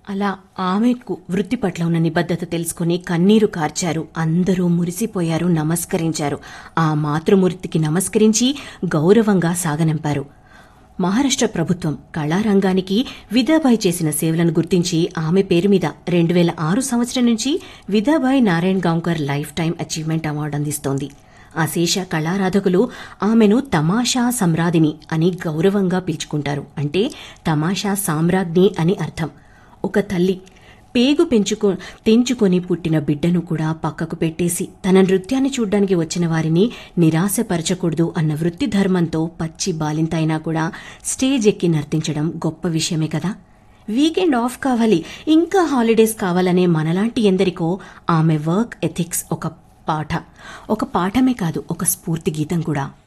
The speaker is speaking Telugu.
అలా ఆమెకు వృత్తి పట్ల ఉన్న నిబద్ధత తెలుసుకుని కన్నీరు కార్చారు అందరూ మురిసిపోయారు నమస్కరించారు ఆ మాతృమూర్తికి నమస్కరించి గౌరవంగా సాగనంపారు మహారాష్ట్ర ప్రభుత్వం కళారంగానికి విదాబాయి చేసిన సేవలను గుర్తించి ఆమె పేరు మీద రెండు వేల ఆరు సంవత్సరం నుంచి Vithabai Narayan Gaonkar life time achievement award అందిస్తోంది అశేష కళారాధకులు ఆమెను తమాషా సమ్రాదిని అని గౌరవంగా పిలుచుకుంటారు అంటే తమాషా సామ్రాజ్ఞి అని అర్థం ఒక తల్లి పేగు పెంచుకో తెంచుకొని పుట్టిన బిడ్డను కూడా పక్కకు పెట్టేసి తన నృత్యాన్ని చూడ్డానికి వచ్చిన వారిని నిరాశపరచకూడదు అన్న వృత్తి ధర్మంతో పచ్చి బాలింత అయినా కూడా స్టేజ్ ఎక్కి నర్తించడం గొప్ప విషయమే కదా వీకెండ్ ఆఫ్ కావాలి ఇంకా హాలిడేస్ కావాలనే మనలాంటి ఎందరికో ఆమె వర్క్ ఎథిక్స్ ఒక పాఠ ఒక పాఠమే కాదు ఒక స్ఫూర్తి గీతం కూడా